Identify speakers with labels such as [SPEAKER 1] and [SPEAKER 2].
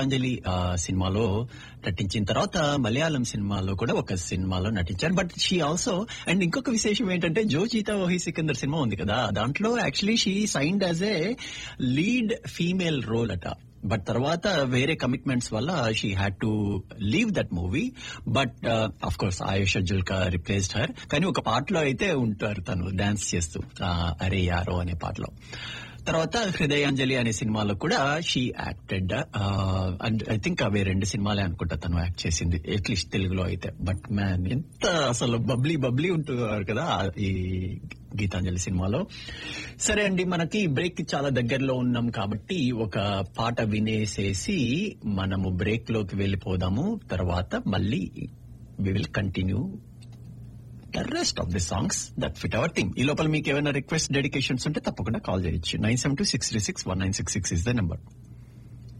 [SPEAKER 1] అంజలి ఆ, సినిమాలో నటించిన తర్వాత మలయాళం సినిమాలో కూడా ఒక సినిమాలో నటించారు బట్ షీ ఆల్సో అండ్ ఇంకొక విశేషం ఏంటంటే జో చీతా ఓహి సికందర్ సినిమా ఉంది కదా దాంట్లో actually she signed as a lead female role అట బట్ తర్వాత వేరే కమిట్మెంట్స్ వల్ల she had to leave that movie but of course Ayush Jhulka replaced her కానీ ఒక పాటలో అయితే ఉంటారు తను డాన్స్ చేస్తూ ఆ, అరే యారో అనే పాటలో తర్వాత హృదయాంజలి అనే సినిమాలో కూడా she acted and I think అవే రెండు సినిమాలే అనుకుంటా తను యాక్ట్ చేసింది అట్లీస్ట్ తెలుగులో అయితే బట్ మ్యాన్ ఎంత అసలు బబ్లీ బబ్లీ ఉంటున్నారు కదా ఈ గీతాంజలి సినిమాలో సరే అండి మనకి బ్రేక్ చాలా దగ్గరలో ఉన్నాం కాబట్టి ఒక పాట వినేసేసి మనము బ్రేక్ లోకి వెళ్ళిపోదాము తర్వాత మళ్ళీ we will continue the rest of the songs that fit our theme ఈ లోపల మీకు ఏమైనా రిక్వెస్ట్ డెడికేషన్స్ ఉంటే తప్పకుండా కాల్ చేయొచ్చు nine seven two six three six one nine six six is the number